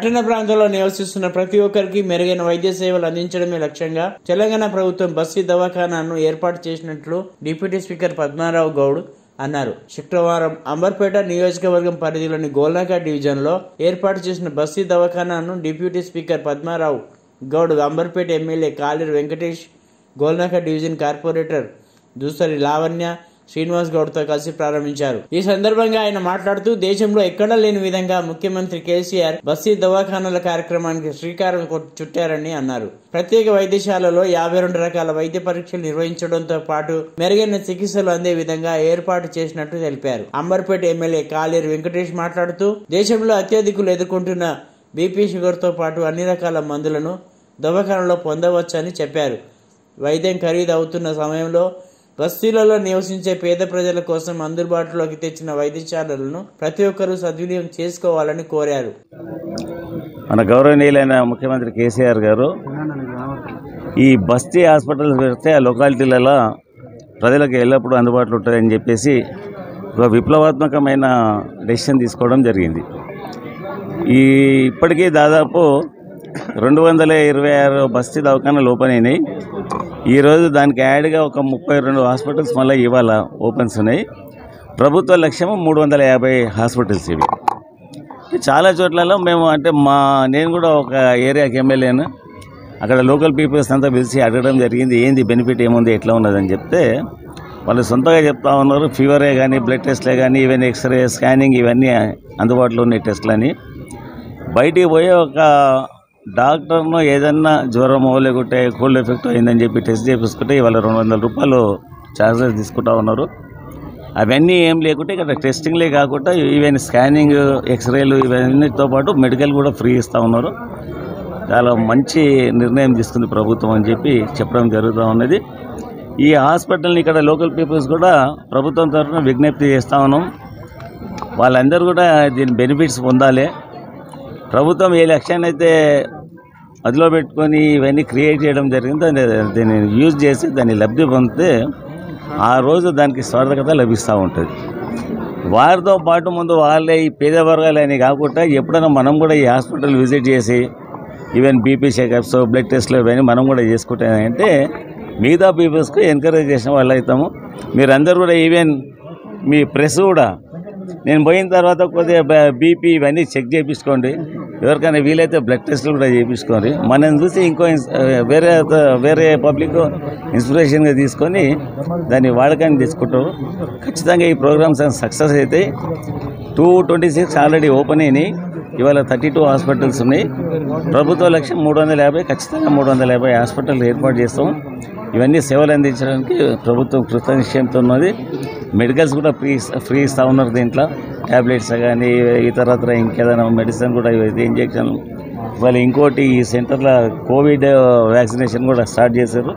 పట్టణ ప్రాంతంలో నివసిస్తున్న ప్రతి ఒక్కరికి మెరుగైన వైద్య సేవలు అందించడమే లక్ష్యంగా తెలంగాణ ప్రభుత్వం బస్తీ దవాఖానాను ఏర్పాటు చేసినట్లు డిప్యూటీ స్పీకర్ పద్మారావు గౌడ్ అన్నారు శుక్రవారం అంబర్పేట నియోజకవర్గం పరిధిలోని గోల్నాక డివిజన్లో ఏర్పాటు చేసిన బస్తీ దవాఖానాను deputy speaker Padmarao Goud Amberpet MLA Kaleru Venkatesh Golnaka division corporator Dusari Lavanya Srinivas గౌడ్తో కలిసి ప్రారంభించారు ఈ సందర్భంగా ఆయన మాట్లాడుతూ దేశంలో ఎక్కడా లేని విధంగా ముఖ్యమంత్రి కేసీఆర్ బస్తీ దవాఖానాల కార్యక్రమానికి శ్రీకారం కొట్- చుట్టారని అన్నారు ప్రత్యేక వైద్యశాలలో యాభై రెండు రకాల వైద్య పరీక్షలు నిర్వహించడంతో పాటు మెరుగైన చికిత్సలు అందే విధంగా ఏర్పాటు చేసినట్టు తెలిపారు అంబర్పేట ఎమ్మెల్యే కాళేరు వెంకటేష్ మాట్లాడుతూ దేశంలో అత్యధికులు ఎదుర్కొంటున్న బీపీ షుగర్తో పాటు అన్ని రకాల మందులను దవాఖానలో పొందవచ్చని చెప్పారు వైద్యం ఖరీదు అవుతున్న సమయంలో బస్తీలలో నివసించే పేద ప్రజల కోసం అందుబాటులోకి తెచ్చిన వైద్యశాలలను ప్రతి ఒక్కరూ సద్వినియోగం చేసుకోవాలని కోరారు మన గౌరవనీయులైన ముఖ్యమంత్రి కేసీఆర్ గారు ఈ బస్తీ హాస్పిటల్ పెడితే ఆ లొకాలిటీలలో ప్రజలకు ఎల్లప్పుడూ అందుబాటులో ఉంటుందని చెప్పేసి ఒక విప్లవాత్మకమైన డెసిషన్ తీసుకోవడం జరిగింది ఈ ఇప్పటికీ దాదాపు రెండు వందల ఇరవై ఆరు బస్తీ దవాఖానాలు ఓపెన్ అయినాయి ఈరోజు దానికి యాడ్గా ఒక ముప్పై రెండు హాస్పిటల్స్ మళ్ళీ ఇవాళ ఓపెన్స్ ఉన్నాయి ప్రభుత్వ లక్ష్యము మూడు వందల యాభై హాస్పిటల్స్ ఇవి చాలా చోట్లలో మేము అంటే మా నేను కూడా ఒక ఏరియాకి ఎమ్మెల్యేను అక్కడ లోకల్ పీపుల్స్ అంతా పిలిచి అడగడం జరిగింది ఏంది బెనిఫిట్ ఏముంది ఎట్లా ఉన్నదని చెప్తే వాళ్ళు సొంతగా చెప్తా ఉన్నారు ఫీవరే కానీ బ్లడ్ టెస్ట్లే కానీ ఈవెన్ ఎక్స్రే స్కానింగ్ ఇవన్నీ అందుబాటులో ఉన్నాయి టెస్ట్లని బయటికి పోయి ఒక డాక్టర్ను ఏదన్నా జ్వరమో లేకుంటే కోల్డ్ ఎఫెక్ట్ అయిందని చెప్పి టెస్ట్ చేపించుకుంటే ఇవాళ రెండు వందల రూపాయలు ఛార్జెస్ తీసుకుంటా ఉన్నారు అవన్నీ ఏం లేకుంటే ఇక్కడ టెస్టింగ్లే కాకుండా ఈవెన్ స్కానింగ్ ఎక్స్రేలు ఇవన్నీతో పాటు మెడికల్ కూడా ఫ్రీ ఇస్తూ ఉన్నారు చాలా మంచి నిర్ణయం తీసుకుంది ప్రభుత్వం అని చెప్పి చెప్పడం జరుగుతూ ఉన్నది ఈ హాస్పిటల్ని ఇక్కడ లోకల్ పీపుల్స్ కూడా ప్రభుత్వం తరఫున విజ్ఞప్తి చేస్తూ ఉన్నాం వాళ్ళందరూ కూడా దీని బెనిఫిట్స్ పొందాలి ప్రభుత్వం ఏ లక్ష్యాన్ని అయితే అదిలో పెట్టుకొని ఇవన్నీ క్రియేట్ చేయడం జరిగింది దాన్ని దీన్ని యూజ్ చేసి దాన్ని లబ్ధి పొందితే ఆ రోజు దానికి స్వార్థకత లభిస్తూ ఉంటుంది వారితో పాటు ముందు వాళ్ళే ఈ పేద వర్గాలని కాకుండా ఎప్పుడైనా మనం కూడా ఈ హాస్పిటల్ విజిట్ చేసి ఈవెన్ బీపీ చెకప్స్ బ్లడ్ టెస్ట్లు ఇవన్నీ మనం కూడా చేసుకుంటానంటే మిగతా పీపుల్స్కి ఎంకరేజ్ చేసిన వాళ్ళు అవుతాము మీరందరూ కూడా ఈవెన్ మీ ప్రెస్ కూడా నేను పోయిన తర్వాత కొద్దిగా బీపీ ఇవన్నీ చెక్ చేయించుకోండి ఎవరికైనా వీలైతే బ్లడ్ టెస్ట్లు కూడా చేయించుకోండి మనం చూసి ఇంకో ఇన్స్- వేరే వేరే పబ్లిక్ ఇన్స్పిరేషన్గా తీసుకొని దాన్ని వాడకాన్ని తీసుకుంటారు ఖచ్చితంగా ఈ ప్రోగ్రామ్స్ సక్సెస్ అయితే two twenty six already open అయినాయి ఇవాళ థర్టీ టూ హాస్పిటల్స్ ఉన్నాయి ప్రభుత్వ లక్ష్యం మూడు వందల యాభై ఖచ్చితంగా మూడు వందల యాభై హాస్పిటల్ ఏర్పాటు చేస్తాం ఇవన్నీ సేవలు అందించడానికి ప్రభుత్వం కృతనిశ్చయంతో ఉన్నది మెడికల్స్ కూడా ఫ్రీ ఫ్రీ ఇస్తూ ఉన్నారు దీంట్లో ట్యాబ్లెట్స్ కానీ ఇతరత్ర ఇంకేదైనా మెడిసిన్ కూడా ఇవైతే ఇంజెక్షన్ వాళ్ళు ఇంకోటి ఈ సెంటర్లో కోవిడ్ వ్యాక్సినేషన్ కూడా స్టార్ట్ చేశారు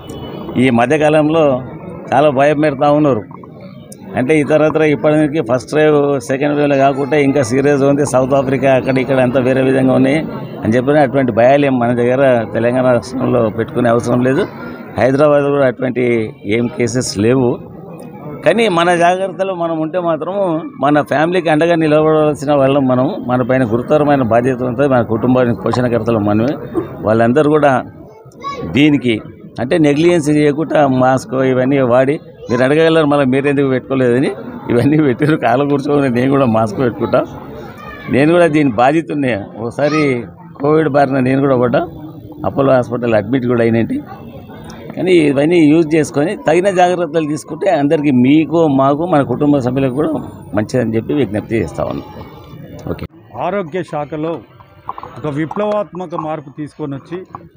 ఈ మధ్యకాలంలో చాలా భయం పెడతా ఉన్నారు అంటే ఇతరత్ర ఇప్పటికి ఫస్ట్ వేవ్ సెకండ్ వేవ్లో కాకుండా ఇంకా సీరియస్ ఉంది సౌత్ ఆఫ్రికా అక్కడ ఇక్కడ అంతా వేరే విధంగా ఉన్నాయి అని చెప్పిన అటువంటి భయాలు ఏం మన దగ్గర తెలంగాణ రాష్ట్రంలో పెట్టుకునే అవసరం లేదు హైదరాబాద్ కూడా అటువంటి ఏం కేసెస్ లేవు కానీ మన జాగ్రత్తలో మనం ఉంటే మాత్రము మన ఫ్యామిలీకి అండగా నిలబడవలసిన వాళ్ళం మనం మన పైన గురుతరమైన బాధ్యత ఉంటుంది మన కుటుంబానికి పోషణకర్తలు మనమే వాళ్ళందరూ కూడా దీనికి అంటే నెగ్లిజెన్స్ చేయకుండా మాస్క్ ఇవన్నీ వాడి మీరు అడగగలరు మళ్ళీ మీరు ఎందుకు పెట్టుకోలేదని ఇవన్నీ పెట్టారు కాళ్ళ కూర్చొని నేను కూడా మాస్క్ పెట్టుకుంటా నేను కూడా దీని బాధ్యత ఉన్నాయి ఒకసారి కోవిడ్ బారిన నేను కూడా పడ్డా అపోలో హాస్పిటల్ అడ్మిట్ కూడా అయినట్టు కానీ ఇవన్నీ యూజ్ చేసుకొని తగిన జాగ్రత్తలు తీసుకుంటే అందరికీ మీకు మాకు మన కుటుంబ సభ్యులకు కూడా మంచిదని చెప్పి విజ్ఞప్తి చేస్తా ఉన్నాం ఓకే ఆరోగ్య శాఖలో ఒక విప్లవాత్మక మార్పు తీసుకొని వచ్చి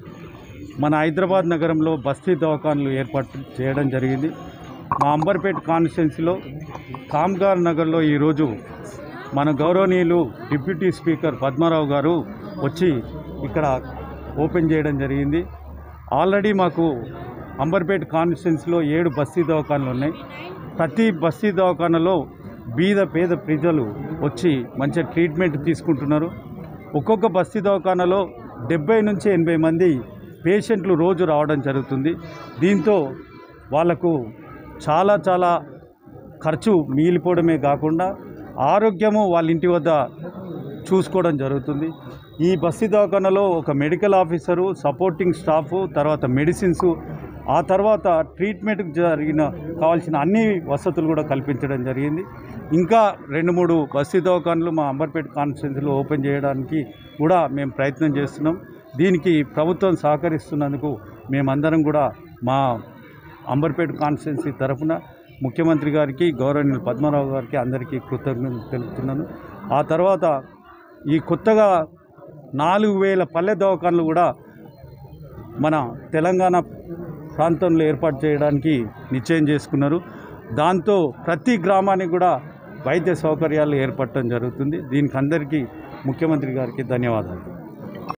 మన హైదరాబాద్ నగరంలో బస్తీ దవాఖానలు ఏర్పాటు చేయడం జరిగింది మా అంబర్పేట కాన్స్టిట్యున్సీలో కామ్గార్ నగర్లో ఈరోజు మన గౌరవనీయులు డిప్యూటీ స్పీకర్ పద్మారావు గారు వచ్చి ఇక్కడ ఓపెన్ చేయడం జరిగింది ఆల్రెడీ మాకు అంబర్పేట కాన్స్టిట్యున్సీలో ఏడు బస్తీ దవాఖానలు ఉన్నాయి ప్రతి బస్తీ దవాఖానలో బీద పేద ప్రజలు వచ్చి మంచిగా ట్రీట్మెంట్ తీసుకుంటున్నారు ఒక్కొక్క బస్తీ దవాఖానలో డెబ్బై నుంచి ఎనభై మంది పేషెంట్లు రోజు రావడం జరుగుతుంది దీంతో వాళ్ళకు చాలా చాలా ఖర్చు మిగిలిపోవడమే కాకుండా ఆరోగ్యము వాళ్ళ ఇంటి వద్ద చూసుకోవడం జరుగుతుంది ఈ బస్తీ దవాఖానలో ఒక మెడికల్ ఆఫీసరు సపోర్టింగ్ స్టాఫ్ తర్వాత మెడిసిన్స్ ఆ తర్వాత ట్రీట్మెంట్కి జరిగిన కావాల్సిన అన్ని వసతులు కూడా కల్పించడం జరిగింది ఇంకా రెండు మూడు బస్తీ దవాఖానలు మా అంబర్పేట కాన్స్టిట్యున్సీలో ఓపెన్ చేయడానికి కూడా మేము ప్రయత్నం చేస్తున్నాం దీనికి ప్రభుత్వం సహకరిస్తున్నందుకు మేమందరం కూడా మా అంబర్పేట కాన్స్టిట్యున్సీ తరఫున ముఖ్యమంత్రి గారికి గౌరవనీయులు పద్మారావు గారికి అందరికీ కృతజ్ఞతలు తెలుపుతున్నాను ఆ తర్వాత ఈ కొత్తగా నాలుగు వేల పల్లె దవాఖానలు కూడా మన తెలంగాణ ప్రాంతంలో ఏర్పాటు చేయడానికి నిశ్చయం చేసుకున్నారు దాంతో ప్రతి గ్రామానికి కూడా వైద్య సౌకర్యాలు ఏర్పడటం జరుగుతుంది దీనికి అందరికీ ముఖ్యమంత్రి గారికి ధన్యవాదాలు